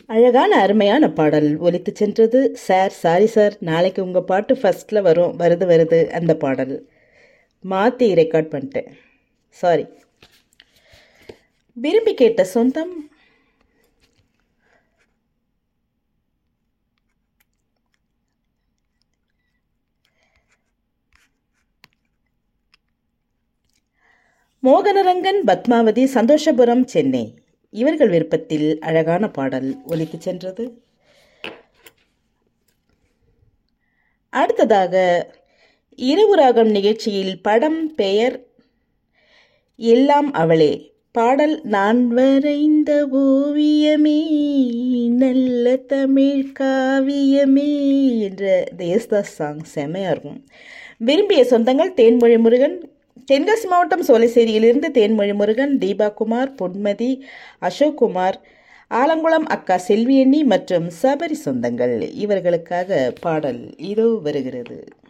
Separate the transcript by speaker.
Speaker 1: அழகான அருமையான பாடல் ஒலித்து சென்றது சார் சாரி சார் நாளைக்கு உங்கள் பாட்டு ஃபர்ஸ்டில் வரும் வருது வருது அந்த பாடல் மாற்றி ரெக்கார்ட் பண்ணிட்டேன் சாரி விரும்பி கேட்ட சொந்தம் மோகனரங்கன் பத்மாவதி சந்தோஷபுரம் சென்னை இவர்கள் விருப்பத்தில் அழகான பாடல் ஒலித்து சென்றது அடுத்ததாக இரவு ராகம் நிகழ்ச்சியில் படம் பெயர் எல்லாம் அவளே பாடல் நான் வரைந்த ஓவியமே நல்ல தமிழ் காவியமே என்ற தேஸ்தாஸ் சாங் செம்மையாக இருக்கும் விரும்பிய சொந்தங்கள் தேன்மொழி முருகன் தென்காசி மாவட்டம் சோலைசேரியிலிருந்து தேன்மொழி முருகன் தீபா குமார் பொன்மதி அசோக் குமார் ஆலங்குளம் அக்கா செல்வியண்ணி மற்றும் சபரி சொந்தங்கள் இவர்களுக்காக பாடல் இதோ வருகிறது